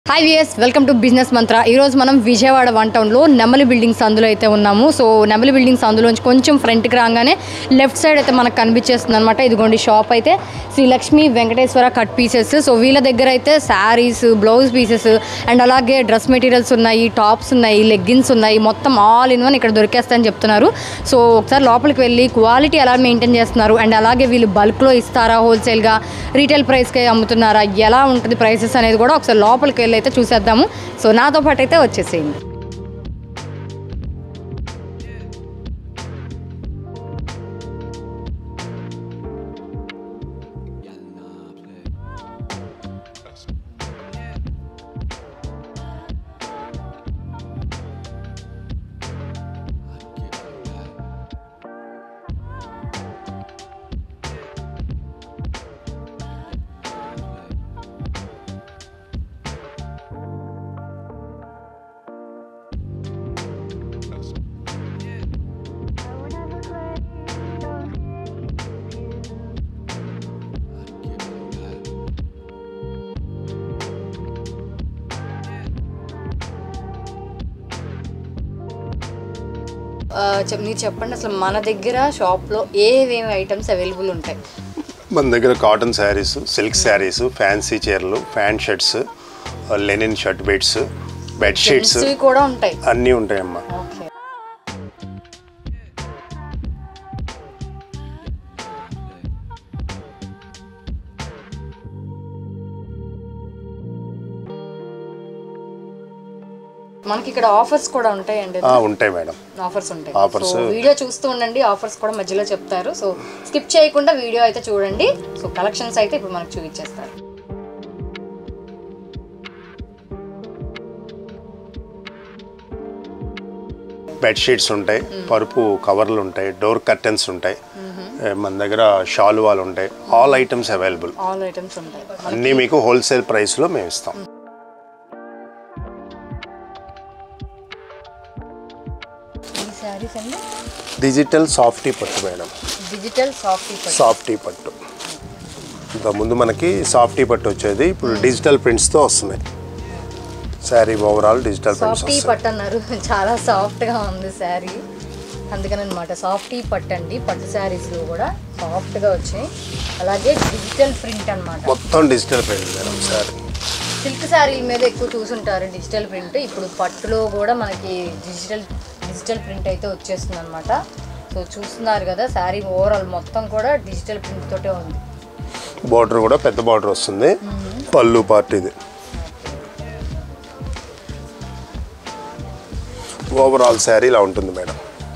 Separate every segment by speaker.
Speaker 1: Hi VS welcome to Business Mantra ఈరోజు మనం Vijayawada one టౌన్లో నెమలి బిల్డింగ్స్ అందులో అయితే ఉన్నాము సో నెమలి బిల్డింగ్స్ అందులోంచి కొంచెం ఫ్రంట్కి రాగానే లెఫ్ట్ సైడ్ అయితే మనకు కనిపించేస్తుంది అనమాట ఇదిగోండి షాప్ అయితే Sri Lakshmi Venkateswara cut pieces so వీళ్ళ దగ్గర అయితే శారీస్ బ్లౌజ్ పీసెస్ అండ్ అలాగే డ్రెస్ మెటీరియల్స్ ఉన్నాయి టాప్స్ ఉన్నాయి లెగ్గిన్స్ ఉన్నాయి మొత్తం ఆల్ ఇన్ వన్ ఇక్కడ దొరికేస్తాయని చెప్తున్నారు సో ఒకసారి లోపలికి వెళ్ళి క్వాలిటీ ఎలా మెయింటైన్ చేస్తున్నారు అండ్ అలాగే వీళ్ళు బల్క్లో ఇస్తారా హోల్సేల్గా రీటైల్ ప్రైస్కి అమ్ముతున్నారా ఎలా ఉంటుంది ప్రైసెస్ అనేది కూడా ఒకసారి లోపలికి వెళ్ళి అయితే చూసేద్దాము సో నాతో పాటు అయితే వచ్చేసేయండి మీరు చెప్పండి అసలు మన దగ్గర షాప్లో ఏవేమి ఐటమ్స్ అవైలబుల్ ఉంటాయి
Speaker 2: మన దగ్గర cotton sarees silk sarees fancy చీరలు fan shirts linen shirt beds bedsheets
Speaker 1: ఇవి కూడా ఉంటాయి
Speaker 2: అన్నీ ఉంటాయమ్మా
Speaker 1: ఓకే మనకి ఇక్కడ ఆఫర్స్ కూడా ఉంటాయండి
Speaker 2: ఆ, ఉంటాయి మేడం
Speaker 1: ఆఫర్స్ ఉంటాయి
Speaker 2: Offers.
Speaker 1: సో వీడియో చూస్తూ ఉండండి ఆఫర్స్ కూడా మధ్యలో చెప్తారు సో స్కిప్ చేయకుండా వీడియో అయితే చూడండి సో కలెక్షన్స్ అయితే ఇప్పుడు మనకు చూపించేస్తారు
Speaker 2: బెడ్షీట్స్ ఉంటాయి పరుపు కవర్లు ఉంటాయి డోర్ కర్టెన్స్ ఉంటాయి ఏ, మన దగ్గర షాలువాలు ఉంటాయి all items available
Speaker 1: all items ఉంటాయి
Speaker 2: అన్నీ మీకు హోల్సేల్ ప్రైస్లో మేము ఇస్తాం
Speaker 1: ఈ శారీస్ అండి
Speaker 2: డిజిటల్ సాఫ్టీ పట్టు మేడం
Speaker 1: డిజిటల్ సాఫ్ట్
Speaker 2: సాఫ్టీ పట్టు ఇంతకుముందు మనకి సాఫ్టీ పట్టు వచ్చేది ఇప్పుడు డిజిటల్ ప్రింట్స్తో వస్తున్నాయి saree overall digital prints
Speaker 1: softy
Speaker 2: వస్తాయి
Speaker 1: పట్టు అన్నారు చాలా సాఫ్ట్ గా ఉంది శారీ అందుకని అనమాట సాఫ్టీ పట్టు అండి పట్టు శారీస్లో కూడా సాఫ్ట్ గా వచ్చాయి అలాగే డిజిటల్ ప్రింట్ అన్నమాట
Speaker 2: మొత్తం digital print madam saree
Speaker 1: silk శారీల మీద ఎక్కువ చూసుంటారు డిజిటల్ ప్రింట్ ఇప్పుడు పట్టులో కూడా మనకి డిజిటల్ డిజిటల్ ప్రింట్ అయితే వచ్చేస్తుంది అనమాట సో చూస్తున్నారు కదా శారీ ఓవరాల్ మొత్తం కూడా డిజిటల్ ప్రింట్ తోటే ఉంది
Speaker 2: బార్డర్ కూడా పెద్ద బార్డర్ వస్తుంది పళ్ళు పార్ట్ ఇది ఓవరాల్ శారీ ఇలా ఉంటుంది మేడం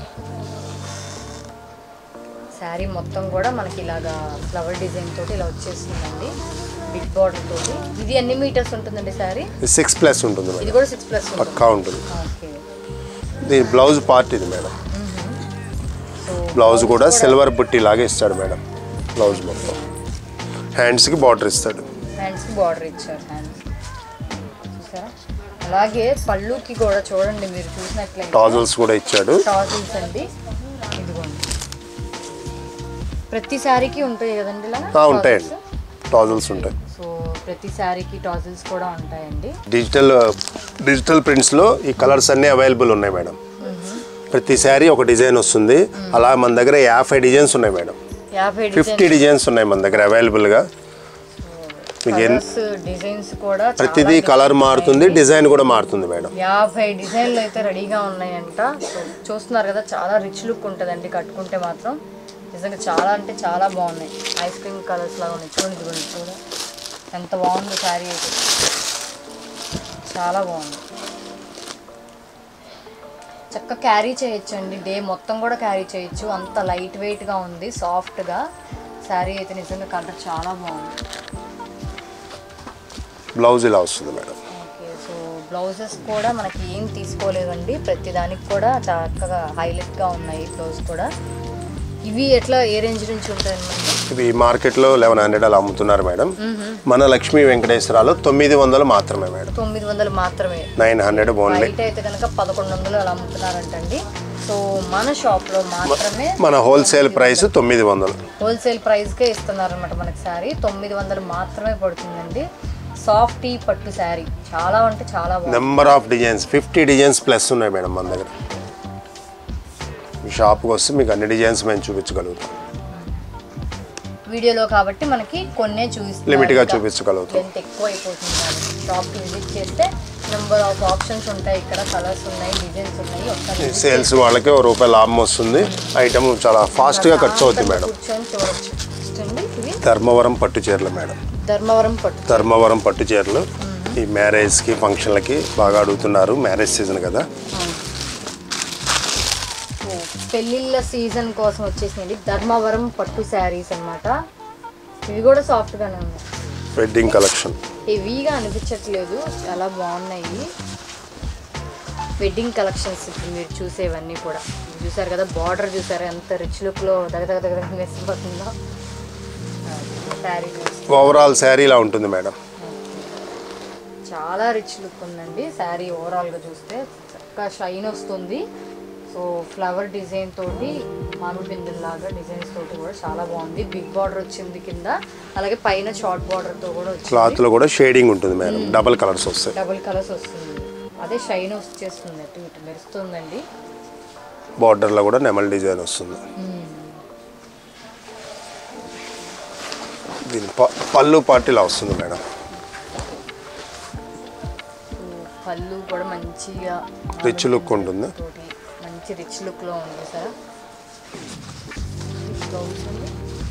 Speaker 1: శారీ మొత్తం కూడా మనకి ఇలాగా ఫ్లవర్ డిజైన్ తోటి ఇలా వచ్చేస్తుందండి బిగ్ బార్డర్ తోటి ఇది ఎన్ని మీటర్స్ ఉంటుందండి శారీ
Speaker 2: సిక్స్ ప్లస్ ఉంటుంది
Speaker 1: ఇది
Speaker 2: మేడం
Speaker 1: కూడా సిక్స్ ప్లస్
Speaker 2: పక్కా ఉంటుంది
Speaker 1: ఓకే
Speaker 2: దీని బ్లౌజ్ పార్ట్ ఇది మేడం
Speaker 1: సో
Speaker 2: బ్లౌజ్ కూడా సిల్వర్ బుట్టి లాగా ఇస్తాడు మేడం బ్లౌజ్ మొత్తం హ్యాండ్స్కి బార్డర్ ఇస్తాడు
Speaker 1: హ్యాండ్స్కి బార్డర్ ఇచ్చారు హ్యాండ్స్ చూసారా అలాగే పళ్ళుకి కూడా చూడండి మీరు చూసినట్లయితే
Speaker 2: టాజల్స్ కూడా ఇచ్చాడు
Speaker 1: టాజిల్స్ అండి ఇదిగోండి ప్రతి శారీకి ఉంటాయి కదండి ఇలా
Speaker 2: ఆ, ఉంటాయండి టాజల్స్ ఉంటాయి
Speaker 1: సో ప్రతి శారీకి టాజిల్స్ కూడా ఉంటాయండి
Speaker 2: డిజిటల్ డిజిటల్ ప్రింట్స్లో ఈ కలర్స్ అన్నీ అవైలబుల్ ఉన్నాయి మేడం ప్రతి శారీ ఒక డిజైన్ వస్తుంది అలా మన దగ్గర యాభై డిజైన్స్ ఉన్నాయి మేడం
Speaker 1: యాభై
Speaker 2: ఫిఫ్టీ డిజైన్స్ ఉన్నాయి మన దగ్గర అవైలబుల్గా మీకు ఎన్
Speaker 1: కలర్స్ డిజైన్స్ కూడా చాలా
Speaker 2: ప్రతిదీ కలర్ మారుతుంది డిజైన్ కూడా మారుతుంది మేడం
Speaker 1: యాభై డిజైన్లు అయితే రెడీగా ఉన్నాయంట సో చూస్తున్నారు కదా చాలా రిచ్ లుక్ ఉంటుందండి కట్టుకుంటే మాత్రం నిజంగా చాలా అంటే చాలా బాగున్నాయి ఐస్ క్రీమ్ కలర్స్ లాగా ఉన్నాయి చూడండి చూడండి చూడ ఎంత బాగుందో శారీ అయితే చాలా బాగుంది చక్కగా క్యారీ చేయొచ్చండి డే మొత్తం కూడా క్యారీ చేయొచ్చు అంత లైట్ వెయిట్గా ఉంది సాఫ్ట్గా శారీ అయితే నిజంగా కలర్ చాలా బాగుంది
Speaker 2: బ్లౌజ్ ఇలా వస్తుంది మేడం
Speaker 1: ఓకే సో బ్లౌజెస్ కూడా మనకి ఏం తీసుకోలేదండి ప్రతి దానికి కూడా చక్కగా హైలైట్గా ఉన్నాయి బ్లౌజ్ కూడా ఇవి ఎట్లా ఏ రేంజ్ నుంచి ఉంటాయి మనకి
Speaker 2: ఇవి మార్కెట్లో లెవెన్ హండ్రెడ్ అలా అమ్ముతున్నారు మేడం మన లక్ష్మీ వెంకటేశ్వరాలు తొమ్మిది వందలు మాత్రమే మేడం
Speaker 1: తొమ్మిది వందలు మాత్రమే
Speaker 2: నైన్ హండ్రెడ్ ఓన్లీ
Speaker 1: బయట అయితే కనుక పదకొండు వందలు అలా అమ్ముతున్నారంటండి సో మన షాప్లో మాత్రమే
Speaker 2: మన హోల్సేల్ ప్రైస్ తొమ్మిది వందలు
Speaker 1: హోల్సేల్ ప్రైస్కే ఇస్తున్నారనమాట మనకి శారీ తొమ్మిది వందలు మాత్రమే పడుతుందండి సాఫ్టీ పట్టు శారీ చాలా అంటే చాలా బాగుంది
Speaker 2: number of designs fifty designs plus ఉన్నాయి మేడం మన దగ్గర మీ షాప్కి వస్తే మీకు అన్ని డిజైన్స్ మేము చూపించగలుగుతాం
Speaker 1: వీడియోలో కాబట్టి మనకి కొన్నే చూపిస్తారు
Speaker 2: లిమిట్గా
Speaker 1: ఇంకా
Speaker 2: చూపించగలుగుతాం
Speaker 1: లెంత్ ఎక్కువ అయిపోతుంది కాబట్టి షాప్కి విజిట్ చేస్తే నెంబర్ ఆఫ్ ఆప్షన్స్ ఉంటాయి ఇక్కడ కలర్స్ ఉన్నాయి డిజైన్స్ ఉన్నాయి ఒకసారి visit
Speaker 2: సేల్స్ వాళ్ళకి ఒక రూపాయి లాభం వస్తుంది ఐటమ్ చాలా ఫాస్ట్గా ఖర్చు అవుతుంది మేడం
Speaker 1: కూర్చొని చూడొచ్చు చూడండి ఇవి
Speaker 2: ధర్మవరం పట్టు చీరలు మేడం
Speaker 1: ధర్మవరం పట్టు
Speaker 2: ధర్మవరం పట్టు చీరలు ఈ మ్యారేజ్కి ఫంక్షన్లకి బాగా అడుగుతున్నారు మ్యారేజ్ సీజన్ కదా
Speaker 1: ఓ, పెళ్ళిళ్ళ సీజన్ కోసం వచ్చేసినవి ధర్మవరం పట్టు శారీస్ అన్నమాట ఇవి కూడా సాఫ్ట్గానే ఉన్నాయి
Speaker 2: వెడ్డింగ్ కలెక్షన్
Speaker 1: హెవీగా అనిపించట్లేదు చాలా బాగున్నాయి వెడ్డింగ్ కలెక్షన్స్ ఇప్పుడు మీరు చూసేవన్నీ కూడా మీరు చూసారు కదా బార్డర్ చూసారు ఎంత రిచ్ లుక్లో దగ్గర దగ్గర దగ్గర మెరిసిపోతుందో శారీ
Speaker 2: ఓవరాల్ శారీ ఇలా ఉంటుంది మేడం
Speaker 1: చాలా రిచ్ లుక్ ఉందండి శారీ ఓవరాల్గా చూస్తే చక్కగా షైన్ వస్తుంది సో ఫ్లవర్ డిజైన్ తోటి మామిడి పిందెల్లాగా డిజైన్స్ తోటి కూడా చాలా బాగుంది బిగ్ బార్డర్ వచ్చింది కింద అలాగే పైన షార్ట్ బార్డర్తో కూడా వచ్చింది
Speaker 2: క్లాత్లో కూడా షేడింగ్ ఉంటుంది మేడం డబల్ కలర్స్ వస్తాయి
Speaker 1: డబుల్ కలర్స్ వస్తుంది అదే షైన్ వచ్చేస్తుంది అటు ఇటు మెరుస్తుందండి
Speaker 2: బార్డర్లో కూడా నెమల్ డిజైన్ వస్తుంది దీని ప- పళ్ళు పాటు ఇలా వస్తుంది మేడం
Speaker 1: సో పళ్ళు కూడా మంచిగా
Speaker 2: రిచ్ లుక్ ఉంటుంది
Speaker 1: తోటి మంచి రిచ్ లుక్లో ఉంది సార్ బ్లౌజ్ ఉంది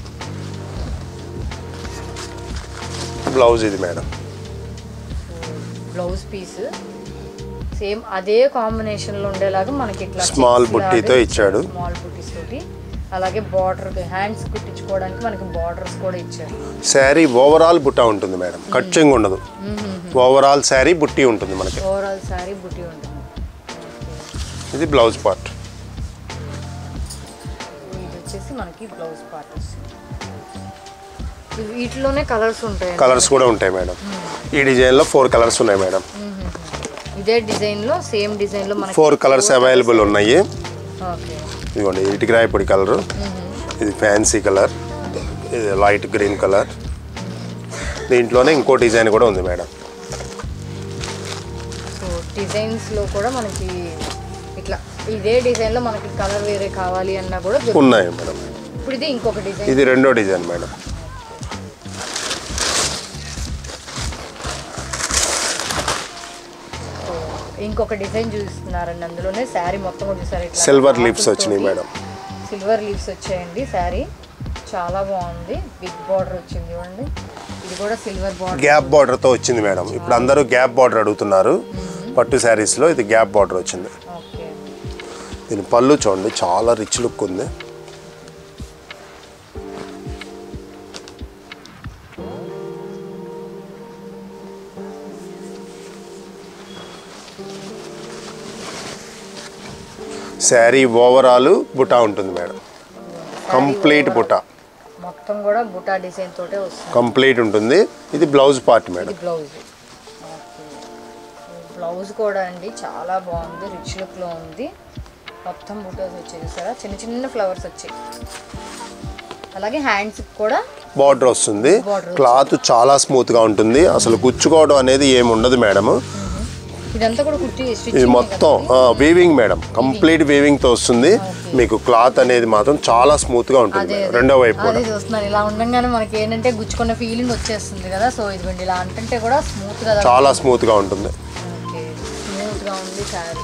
Speaker 2: బ్లౌజ్ ఇది మేడం
Speaker 1: బ్లౌజ్ పీస్ సేమ్ అదే కాంబినేషన్ లో ఉండేలాగా మనకి ఇట్లా
Speaker 2: Small
Speaker 1: checks
Speaker 2: బుట్టీతో
Speaker 1: లాగా
Speaker 2: ఇచ్చాడు.
Speaker 1: స్మాల్ బుట్టీస్ తోటి అలాగే బార్డర్ హ్యాండ్స్ కుట్టించుకోవడానికి మనకి బార్డర్స్ కూడా ఇచ్చారు
Speaker 2: శారీ ఓవరాల్ బుట్ట ఉంటుంది మేడం కట్చింగ్ ఉండదు ఓవరాల్ శారీ బుట్టి ఉంటుంది మనకి
Speaker 1: ఓవరాల్ సారీ బుట్టి ఉంటుంది
Speaker 2: ఇది బ్లౌజ్ పార్ట్
Speaker 1: ఇది వచ్చేసి మనకి బ్లౌజ్ పార్ట్ వస్తుంది ఇవి- వీటిలోనే కలర్స్ ఉంటాయి
Speaker 2: కలర్స్ కూడా ఉంటాయి మేడం ఈ డిజైన్లో ఫోర్ కలర్స్ ఉన్నాయి మేడం
Speaker 1: ఇదే డిజైన్ లో సేమ్ డిజైన్ లో మనకి
Speaker 2: ఫోర్ కలర్స్ అవైలబుల్ ఉన్నాయి
Speaker 1: ఓకే
Speaker 2: ఇదిగోండి ఇటుకరాయి పొడి కలరు ఇది ఫ్యాన్సీ కలర్ ఇది లైట్ గ్రీన్ కలర్ దీంట్లోనే ఇంకో డిజైన్ కూడా ఉంది మేడం
Speaker 1: సో డిజైన్స్ లో కూడా మనకి ఇట్లా ఇదే డిజైన్ లో మనకి కలర్ వేరే కావాలి అన్నా కూడా దొరుకుతుంది.
Speaker 2: ఉన్నాయి మేడం
Speaker 1: ఇప్పుడు ఇది ఇంకొక డిజైన్
Speaker 2: ఇది రెండో డిజైన్ మేడం
Speaker 1: ఇంకొక డిజైన్ చూపిస్తున్నారండి అందులోనే శారీ మొత్తం కూడా చూసారు ఇట్లా
Speaker 2: సిల్వర్ లీవ్స్ వచ్చినాయి మేడం
Speaker 1: సిల్వర్ లీవ్స్ వచ్చాయండి శారీ చాలా బాగుంది బిగ్ బార్డర్ వచ్చింది చూడండి ఇది కూడా సిల్వర్ బార్డర్
Speaker 2: గ్యాప్ బార్డర్తో వచ్చింది మేడం ఇప్పుడు అందరూ గ్యాప్ బార్డర్ అడుగుతున్నారు పట్టు శారీస్లో ఇది గ్యాప్ బార్డర్ వచ్చింది
Speaker 1: ఓకే
Speaker 2: దీని పళ్ళు చూడండి చాలా రిచ్ లుక్ ఉంది శారీ ఓవరాల్ బుటా ఉంటుంది మేడం కంప్లీట్ బుటా
Speaker 1: మొత్తం కూడా బుటా డిజైన్ తోటే వస్తుంది
Speaker 2: కంప్లీట్ ఉంటుంది ఇది బ్లౌజ్ పార్ట్ మేడం
Speaker 1: ఇది బ్లౌజ్ బ్లౌజ్ కూడా అండి చాలా బాగుంది రిచ్ లుక్లో ఉంది మొత్తం బుటాస్ వచ్చాయి చూసారా చిన్న చిన్న ఫ్లవర్స్ వచ్చాయి అలాగే హ్యాండ్స్ కూడా
Speaker 2: బార్డర్ వస్తుంది క్లాత్ చాలా స్మూత్గా ఉంటుంది అసలు గుచ్చుకోవడం అనేది ఏమి ఉండదు మేడం
Speaker 1: ఇదంతా కూడా కుట్టి
Speaker 2: ఇది
Speaker 1: స్టిచ్చింగ్
Speaker 2: మొత్తం వీవింగ్ మేడం కంప్లీట్ వీవింగ్ తో వస్తుంది మీకు క్లాత్ అనేది మాత్రం చాలా స్మూత్ గా ఉంటుంది
Speaker 1: అదే
Speaker 2: మేడం.
Speaker 1: అదే.
Speaker 2: రెండో వైపు కూడా
Speaker 1: అదే చూస్తున్నాను ఇలా ఉండగానే మనకి ఏంటంటే గుచ్చుకున్న ఫీలింగ్ వచ్చేస్తుంది కదా సో ఇదిగోండి ఇలా అంటుంటే కూడా స్మూత్ కదా
Speaker 2: చాలా స్మూత్ గా ఉంటుంది
Speaker 1: ఓకే స్మూత్ గా ఉంది శారీ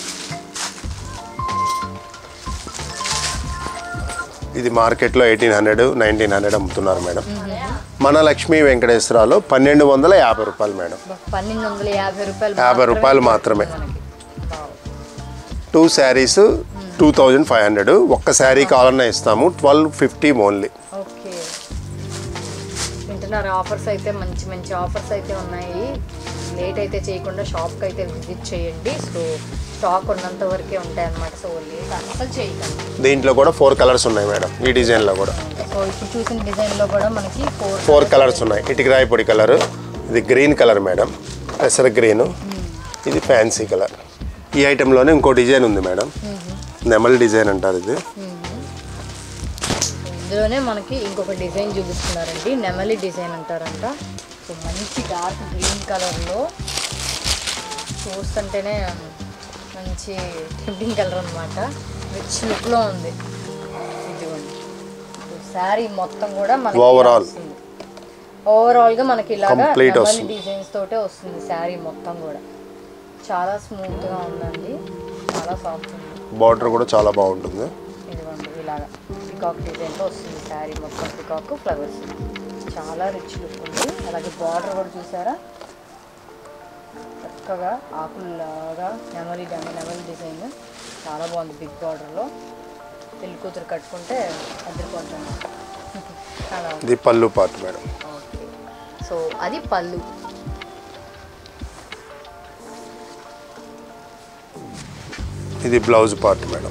Speaker 2: ఇది మార్కెట్లో ఎయిటీన్ హండ్రెడ్ నైన్టీన్ హండ్రెడ్ అమ్ముతున్నారు మేడం మన లక్ష్మీ వెంకటేశ్వరాలో పన్నెండు వందల యాభై రూపాయలు మేడం
Speaker 1: పన్నెండు వందల యాభై రూపాయలు
Speaker 2: యాభై
Speaker 1: మాత్రమే
Speaker 2: రూపాయలు మాత్రమే
Speaker 1: మనకి wow.
Speaker 2: Two sarees two thousand five hundred ఒక్క శారీ కావాలన్నా ఇస్తాము ట్వెల్వ్ ఫిఫ్టీ ఓన్లీ
Speaker 1: ఓకే వింటున్నారు ఆఫర్స్ అయితే మంచి మంచి ఆఫర్స్ అయితే ఉన్నాయి లేట్ అయితే చేయకుండా షాప్కి అయితే విజిట్ చేయండి సో స్టాక్ ఉన్నంత వరకే ఉంటాయి అన్నమాట సో లేట్ అసలు చేయకండి
Speaker 2: దీంట్లో కూడా ఫోర్ కలర్స్ ఉన్నాయి మేడం ఈ డిజైన్లో కూడా
Speaker 1: సో ఇప్పుడు చూసిన డిజైన్లో కూడా మనకి ఫోర్
Speaker 2: ఫోర్ కలర్స్ ఉన్నాయి ఇటుకరాయి పొడి కలర్ ఇది గ్రీన్ కలర్ మేడం పెసర గ్రీన్ ఇది ఫ్యాన్సీ కలర్ ఈ ఐటెంలోనే ఇంకో డిజైన్ ఉంది మేడం నెమల్ డిజైన్ అంటారు ఇది
Speaker 1: ఇందులోనే మనకి ఇంకొక డిజైన్ చూపిస్తున్నారండి నెమలి డిజైన్ అంటారంట సో మంచి డార్క్ గ్రీన్ కలర్లో చూస్తుంటేనే మంచి టెంప్టింగ్ కలర్ అనమాట రిచ్ లుక్లో ఉంది ఇదిగోండి శారీ మొత్తం కూడా మనకి ఇలా
Speaker 2: Overall.
Speaker 1: వస్తుంది ఓవరాల్గా మనకి ఇలాగా
Speaker 2: Complete వస్తుంది.
Speaker 1: డిజైన్స్ తోటే వస్తుంది శారీ మొత్తం కూడా చాలా స్మూత్గా ఉందండి చాలా సాఫ్ట్ ఉంది
Speaker 2: బార్డర్ కూడా చాలా బాగుంటుంది
Speaker 1: ఇదిగోండి ఇలాగా పికాక్ డిజైన్తో వస్తుంది శారీ మొత్తం పికాక్ ఫ్లవర్స్ చాలా రిచ్ లుక్ ఉంది అలాగే బార్డర్ కూడా చూసారా చక్కగా ఆకుల్లాగా నెమలి డమి నెమలి డిజైన్ చాలా బాగుంది బిగ్ బార్డర్లో పెళ్లి కూతురు కట్టుకుంటే అదిరిపోతుంది చాలా ఉంది.
Speaker 2: ఇది పళ్ళు పార్ట్ మేడం
Speaker 1: ఓకే సో అది పళ్ళు
Speaker 2: ఇది బ్లౌజ్ పార్ట్ మేడం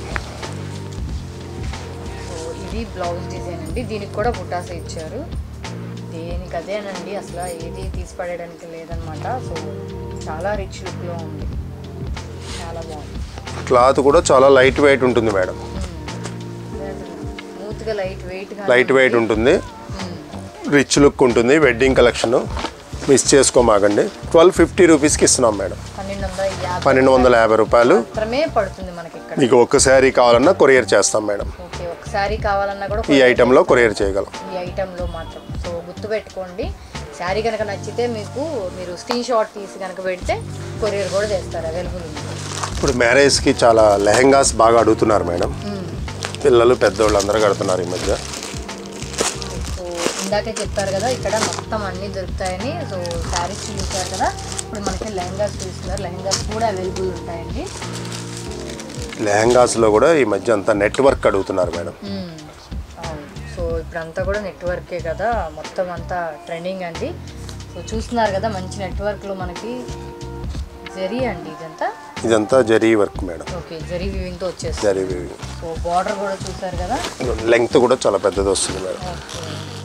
Speaker 1: సో ఇది బ్లౌజ్ డిజైన్ అండి దీనికి కూడా బుటాస్ ఇచ్చారు దేనికి అదేనండి అసలు ఏది తీసి పడేయడానికి లేదనమాట సో చాలా రిచ్ లుక్లో ఉంది చాలా బాగుంది
Speaker 2: క్లాత్ కూడా చాలా లైట్ వెయిట్ ఉంటుంది మేడం
Speaker 1: స్మూత్గా లైట్ వెయిట్గా
Speaker 2: లైట్ వెయిట్ ఉంటుంది రిచ్ లుక్ ఉంటుంది వెడ్డింగ్ కలెక్షన్ మిస్ చేసుకోమాకండి ట్వెల్వ్ ఫిఫ్టీ రూపీస్కి ఇస్తున్నాం మేడం
Speaker 1: పన్నెండు వందల యాభై
Speaker 2: పన్నెండు వందల యాభై రూపాయలు
Speaker 1: మాత్రమే పడుతుంది మనకి ఇక్కడ
Speaker 2: మీకు ఒక్క శారీ కావాలన్నా కొరియర్ చేస్తాం మేడం
Speaker 1: ఓకే ఒక శారీ కావాలన్నా కూడా
Speaker 2: ఈ ఐటెంలో కొరియర్ చేయగలం
Speaker 1: ఈ ఐటెంలో మాత్రం సో గుర్తుపెట్టుకోండి శారీ కనుక నచ్చితే మీకు మీరు స్క్రీన్ షాట్ తీసి కనుక పెడితే కొరియర్ కూడా చేస్తారు అవైలబుల్ ఉంది
Speaker 2: ఇప్పుడు మ్యారేజ్కి చాలా లెహెంగాస్ బాగా అడుగుతున్నారు మేడం పిల్లలు పెద్దోళ్ళు అందరూ కడుతున్నారు ఈ మధ్య
Speaker 1: సో ఇందాకే చెప్పారు కదా ఇక్కడ మొత్తం అన్నీ దొరుకుతాయని సో శారీస్ చూసారు కదా ఇప్పుడు మనకి లెహంగాస్ చూస్తున్నారు లెహంగాస్ కూడా అవైలబుల్ ఉంటాయండి
Speaker 2: లెహెంగాస్లో కూడా ఈ మధ్య అంతా నెట్వర్క్ అడుగుతున్నారు మేడం
Speaker 1: మ్మ్. అవును సో ఇప్పుడంతా కూడా నెట్వర్కే కదా మొత్తం అంతా ట్రెండింగ్ అండి సో చూస్తున్నారు కదా మంచి నెట్వర్క్లో మనకి జరీ అండి ఇదంతా
Speaker 2: ఇదంతా zari work madam
Speaker 1: okay zari వివింగ్తో వచ్చేస్తుంది
Speaker 2: జరీ
Speaker 1: సో బార్డర్ కూడా చూసారు కదా
Speaker 2: లెంగ్త్ కూడా చాలా పెద్దది వస్తుంది మేడం
Speaker 1: ఓకే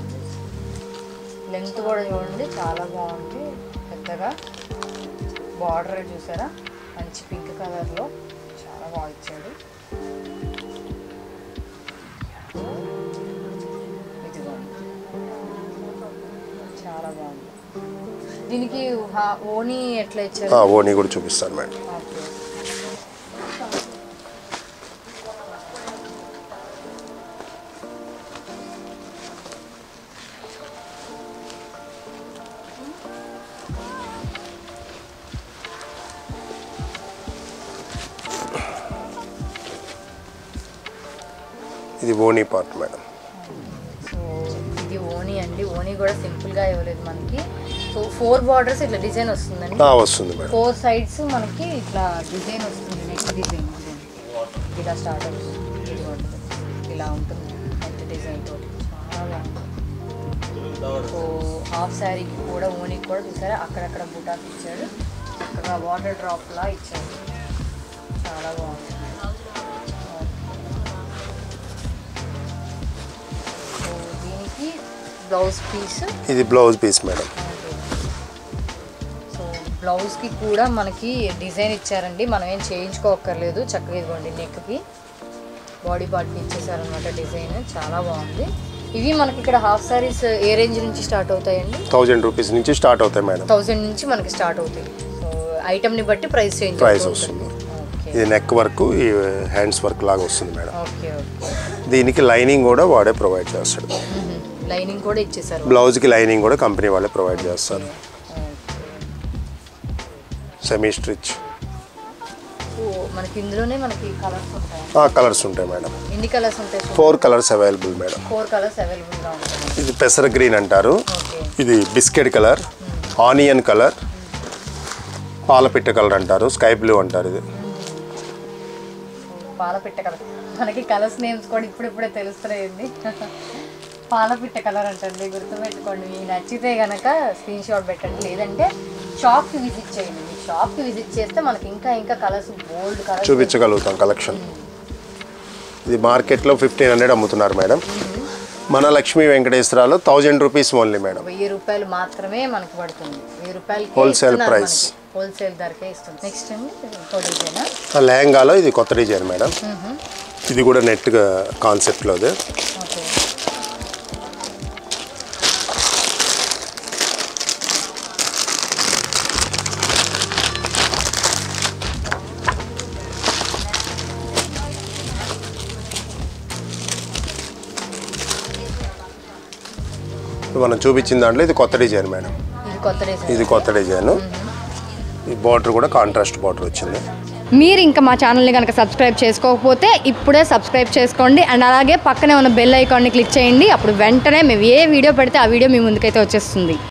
Speaker 1: లెంత్ కూడా చూడండి చాలా బాగుంది పెద్దగా బార్డర్ చూసారా మంచి పింక్ కలర్లో చాలా బాగా ఇచ్చాడు ఇదిగోండి చాలా బాగుంది దీనికి హా- ఓని ఎట్లా ఇచ్చారు
Speaker 2: ఆ, ఓనీ కూడా చూపిస్తాను మేడం
Speaker 1: ఓకే
Speaker 2: ఇది ఓనీ పార్ట్ మేడం
Speaker 1: సో ఇది ఓనీ అండి ఓనీ కూడా సింపుల్గా ఇవ్వలేదు మనకి సో ఫోర్ బార్డర్స్ ఇట్లా డిజైన్ వస్తుందండి
Speaker 2: ఆ, వస్తుంది మేడం
Speaker 1: ఫోర్ సైడ్స్ మనకి ఇట్లా డిజైన్ వస్తుంది నెక్ డిజైన్ ఇలా స్టార్ట్ అవుతుంది ఇదిగోండి. ఇలా ఉంటుంది నెక్ డిజైన్ తోటి చాలా బాగుంది సో హాఫ్ శారీకి కూడా ఓనీకి కూడా చూసారా అక్కడక్కడ బుటాస్ ఇచ్చాడు చక్కగా వాటర్ డ్రాప్ లా ఇచ్చాడు చాలా బాగుంది సో దీనికి బ్లౌజ్ పీస్
Speaker 2: ఇది బ్లౌజ్ పీస్ మేడం
Speaker 1: సో బ్లౌజ్కి కూడా మనకి డిజైన్ ఇచ్చారండి మనం ఏం చేయించుకోక్కర్లేదు చక్కగా ఇదిగోండి నెక్కి బాడీ పార్ట్కి ఇచ్చేసారనమాట డిజైన్ చాలా బాగుంది ఇవి మనకి ఇక్కడ హాఫ్ సారీస్ ఏ రేంజ్ నుంచి స్టార్ట్ అవుతాయండి
Speaker 2: థౌజండ్ రూపీస్ నుంచి స్టార్ట్ అవుతాయి మేడం
Speaker 1: థౌజండ్ నుంచి మనకి స్టార్ట్ అవుతాయి సో ఐటమ్ని బట్టి ప్రైస్ చేంజ్
Speaker 2: ప్రైస్ వస్తుంది
Speaker 1: ఓకే
Speaker 2: ఇది నెక్ వర్క్ ఈ హ్యాండ్స్ వర్క్ లాగా వస్తుంది మేడం
Speaker 1: ఓకే ఓకే
Speaker 2: దీనికి లైనింగ్ కూడా వాడే ప్రొవైడ్ చేస్తాడు
Speaker 1: లైనింగ్ కూడా ఇచ్చేసారు
Speaker 2: బ్లౌజ్కి లైనింగ్ కూడా కంపెనీ వాళ్ళే ప్రొవైడ్ చేస్తారు సెమీ స్టిచ్
Speaker 1: సో మనకి ఇందులోనే మనకి కలర్స్ ఉంటాయి
Speaker 2: ఆ కలర్స్ ఉంటాయి మేడం
Speaker 1: ఎన్ని కలర్స్ ఉంటాయి
Speaker 2: four colours available madam
Speaker 1: four colours అవైలబుల్గా ఉంటాయి
Speaker 2: ఇది పెసర గ్రీన్ అంటారు
Speaker 1: ఓకే
Speaker 2: ఇది బిస్కెట్ కలర్ ఆనియన్ కలర్ పాలపిట్ట కలర్ అంటారు స్కై బ్లూ అంటారు ఇది
Speaker 1: పాలపిట్ట కలర్ మనకి కలర్స్ నేమ్స్ కూడా ఇప్పుడిప్పుడే తెలుస్తున్నాయండి పాలపిట్ట కలర్ అంటండి గుర్తుపెట్టుకోండి మీకు నచ్చితే కనుక స్క్రీన్ షాట్ పెట్టండి లేదంటే షాప్కి విజిట్ చేయండి మీ షాప్కి విజిట్ చేస్తే మనకి ఇంకా ఇంకా కలర్స్ బోల్డ్ కలర్స్
Speaker 2: చూపించగలుగుతాం కలెక్షన్ ఇది మార్కెట్లో ఫిఫ్టీన్ హండ్రెడ్ అమ్ముతున్నారు మేడం మన Lakshmi Venkateswarlu thousand rupees only madam
Speaker 1: వెయ్యి రూపాయలు మాత్రమే మనకి పడుతుంది వెయ్యి రూపాయలు
Speaker 2: Wholesale price.
Speaker 1: హోల్సేల్ ధరకే ఇస్తుంది నెక్స్ట్ అండి ఇంకో డిజైనా
Speaker 2: ఆ లెహంగాలో ఇది కొత్త డిజైన్ మేడం ఇది కూడా నెట్గా కాన్సెప్ట్లోదే
Speaker 1: ఓకే
Speaker 2: ఇప్పుడు మనం చూపించిన దాంట్లో ఇది కొత్త డిజైన్ మేడం
Speaker 1: ఇది కొత్త డిజైన్
Speaker 2: ఇది కొత్త డిజైన్ ఈ బార్డర్ కూడా కాంట్రాస్ట్ బార్డర్ వచ్చింది
Speaker 1: మీరు ఇంకా మా ఛానల్ని కనుక సబ్స్క్రైబ్ చేసుకోకపోతే ఇప్పుడే సబ్స్క్రైబ్ చేసుకోండి అండ్ అలాగే పక్కనే ఉన్న బెల్ ఐకాన్ని క్లిక్ చేయండి అప్పుడు వెంటనే మేము ఏ వీడియో పెడితే ఆ వీడియో మీ ముందుకైతే వచ్చేస్తుంది